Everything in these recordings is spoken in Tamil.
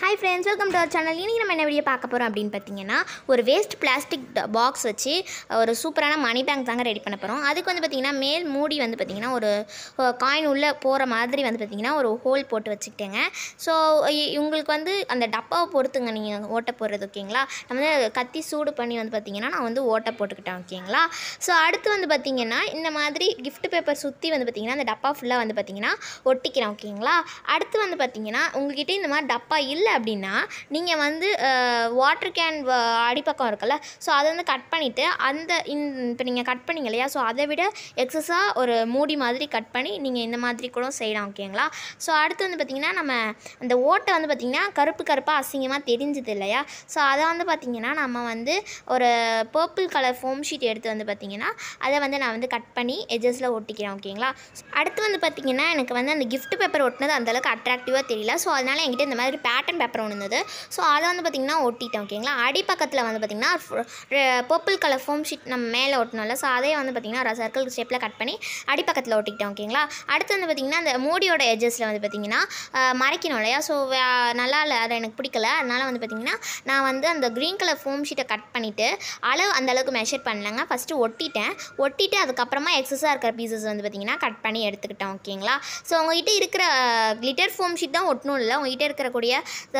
hi friends welcome to our channel இன்றைக்கி நம்ம என்ன வீடியோ பார்க்க போகிறோம் அப்படின்னு பார்த்தீங்கன்னா ஒரு வேஸ்ட் பிளாஸ்டிக் பாக்ஸ் வச்சு ஒரு சூப்பரான மணி பேங்க் தாங்க ரெடி பண்ண போகிறோம் அதுக்கு வந்து பார்த்திங்கன்னா மேல் மூடி வந்து பார்த்திங்கன்னா ஒரு காயின் உள்ளே போகிற மாதிரி வந்து பார்த்திங்கன்னா ஒரு ஹோல் போட்டு வச்சுக்கிட்டேங்க ஸோ உங்களுக்கு வந்து அந்த டப்பாவை பொறுத்துங்க நீங்கள் ஓட்டை போடுறது ஓகேங்களா நம்ம வந்து கத்தி சூடு பண்ணி வந்து பார்த்திங்கன்னா நான் வந்து ஓட்டை போட்டுக்கிட்டேன் ஓகேங்களா ஸோ அடுத்து வந்து பார்த்திங்கன்னா இந்த மாதிரி gift பேப்பர் சுற்றி வந்து பார்த்திங்கன்னா அந்த டப்பா ஃபுல்லாக வந்து பார்த்திங்கன்னா ஒட்டிக்கிறேன் ஓகேங்களா அடுத்து வந்து பார்த்திங்கன்னா உங்ககிட்ட இந்த மாதிரி டப்பா இல்லை அப்படின்னா நீங்கள் வந்து வாட்டர் கேன் அடிப்பக்கம் இருக்குல்ல ஸோ அதை வந்து கட் பண்ணிவிட்டு அந்த இப்போ நீங்கள் கட் பண்ணீங்க இல்லையா ஸோ அதை விட எக்ஸஸாக ஒரு மூடி மாதிரி கட் பண்ணி நீங்கள் இந்த மாதிரி கூட செய்யலாம் ஓகேங்களா ஸோ அடுத்து வந்து பார்த்திங்கன்னா நம்ம அந்த ஓட்டை வந்து பார்த்திங்கன்னா கருப்பு கருப்பாக அசிங்கமாக தெரிஞ்சுது இல்லையா ஸோ அதை வந்து பார்த்திங்கன்னா நம்ம வந்து ஒரு பர்பிள் கலர் ஃபோம் ஷீட் எடுத்து வந்து பார்த்திங்கன்னா அதை வந்து நான் வந்து கட் பண்ணி எஜஸில் ஒட்டிக்கிறேன் ஓகேங்களா அடுத்து வந்து பார்த்திங்கன்னா எனக்கு வந்து அந்த gift பேப்பர் ஒட்டினது அந்தளவுக்கு அட்ராக்டிவாக தெரியல ஸோ அதனால் என்கிட்ட இந்த மாதிரி பேட்டர்ன் பேப்பர் ஒன்று இருந்தது ஸோ அதை வந்து பார்த்திங்கன்னா ஒட்டிட்டேன் ஓகேங்களா அடிப்பக்கத்தில் வந்து பார்த்திங்கன்னா பர்பிள் கலர் ஃபோம் ஷீட் நம்ம மேலே ஒட்டணும்ல ஸோ அதே வந்து பார்த்திங்கன்னா சர்க்கிள் ஷேப்பில் கட் பண்ணி அடிப்பக்கத்தில் ஒட்டிக்கிட்டேன் ஓகேங்களா அடுத்து வந்து பார்த்திங்கன்னா அந்த மூடியோட எஜஸில் வந்து பார்த்திங்கன்னா அஹ், மறைக்கணும் இல்லையா ஸோ நல்லா இல்லை அது எனக்கு பிடிக்கல அதனால் வந்து பார்த்திங்கன்னா நான் வந்து அந்த க்ரீன் கலர் ஃபோம் ஷீட்டை கட் பண்ணிவிட்டு அளவு அந்த அளவுக்கு மெஷர் பண்ணலங்க ஃபஸ்ட்டு ஒட்டிட்டேன் ஒட்டிட்டு அதுக்கப்புறமா எக்ஸஸாக இருக்கிற பீசஸ் வந்து பார்த்திங்கன்னா கட் பண்ணி எடுத்துக்கிட்டேன் ஓகேங்களா ஸோ உங்ககிட்ட இருக்கிற கிளிட்டர் ஃபோம் ஷீட் தான் ஒட்டணும் இல்லை உங்ககிட்ட இருக்கக்கூடிய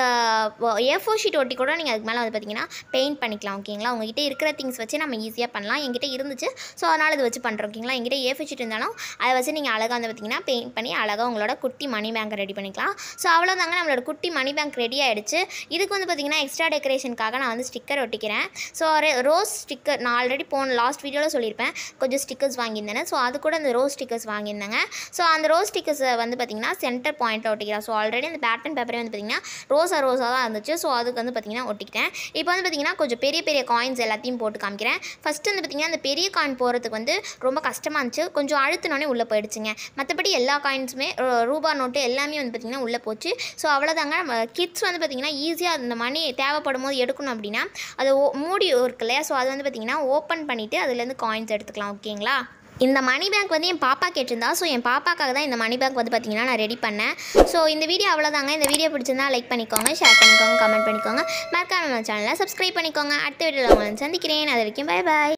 ஏ ஃபோர் ஷீட் ஒட்டி கூட நீங்கள் அதுக்கு மேலே வந்து பார்த்திங்கன்னா பெயிண்ட் பண்ணிக்கலாம் ஓகேங்களா உங்ககிட்ட இருக்கிற திங்ஸ் வச்சு நம்ம ஈஸியாக பண்ணலாம் என்கிட்ட இருந்துச்சு ஸோ அதனால் இது வச்சு பண்ணுறோம் ஓகேங்களா என்கிட்ட ஏ ஃபோர் ஷீட் இருந்தாலும் அதை வச்சு நீங்கள் அழகாக வந்து பார்த்திங்கன்னா பெயிண்ட் பண்ணி அழகாக உங்களோட குட்டி மணி பேங்க் ரெடி பண்ணிக்கலாம் ஸோ அவ்வளோதாங்க நம்மளோட குட்டி மணி பேங்க் ரெடி ஆகிடுச்சு இதுக்கு வந்து பார்த்திங்கன்னா எக்ஸ்ட்ரா டெக்கரேஷனுக்காக நான் வந்து ஸ்டிக்கர் ஒட்டிக்கிறேன் ஸோ ரோஸ் ஸ்டிக்கர் நான் ஆல்ரெடி போன லாஸ்ட் வீடியோவில் சொல்லியிருப்பேன் கொஞ்சம் ஸ்டிக்கர்ஸ் வாங்கியிருந்தேன் ஸோ அது கூட அந்த ரோஸ் ஸ்டிக்கர்ஸ் வாங்கியிருந்தேங்க ஸோ அந்த ரோஸ் ஸ்டிக்கர்ஸை வந்து பார்த்திங்கன்னா சென்டர் பாயிண்ட்டில் ஒட்டிக்கிறேன் ஸோ ஆல்ரெடி அந்த பேட்டர்ன் பேப்பரே வந்து பார்த்திங்கன்னா ரோஸா ரோஸாக தான் இருந்துச்சு ஸோ அதுக்கு வந்து பார்த்திங்கன்னா ஒட்டிக்கிட்டேன் இப்போ வந்து பார்த்திங்கன்னா கொஞ்சம் பெரிய பெரிய காயின்ஸ் எல்லாத்தையும் போட்டு காமிக்கிறேன் ஃபஸ்ட்டு வந்து பார்த்திங்கன்னா அந்த பெரிய காயின் போகிறதுக்கு வந்து ரொம்ப கஷ்டமாக இருந்துச்சு கொஞ்சம் அழுத்தினோடனே உள்ளே போயிடுச்சுங்க மற்றபடி எல்லா காயின்ஸுமே ரூபா நோட்டு எல்லாமே வந்து பார்த்திங்கன்னா உள்ளே போச்சு ஸோ அவ்வளோதாங்க நம்ம கிட்ஸ் வந்து பார்த்திங்கன்னா ஈஸியாக அந்த மணி தேவைப்படும் போது எடுக்கணும் அப்படின்னா அது ஓ- மூடி இருக்கு இல்லையா ஸோ அது வந்து பார்த்திங்கன்னா ஓப்பன் பண்ணிவிட்டு அதுலேருந்து காயின்ஸ் எடுத்துக்கலாம் ஓகேங்களா இந்த மணி பேங்க் வந்து என் பாப்பா கேட்டிருந்தா ஸோ என் பாப்பாக்காக தான் இந்த மணி பேங்க் வந்து பார்த்திங்கன்னா நான் ரெடி பண்ணேன் ஸோ இந்த வீடியோ அவ்வளோதாங்க இந்த வீடியோ பிடிச்சிருந்தா லைக் பண்ணிக்கோங்க ஷேர் பண்ணிக்கோங்க கமெண்ட் பண்ணிக்கோங்க மறக்காம நம்ம சேனலை சப்ஸ்கிரைப் பண்ணிக்கோங்க அடுத்த வீடியோவில் உங்களை சந்திக்கிறேன் அது வரைக்கும் பை பாய்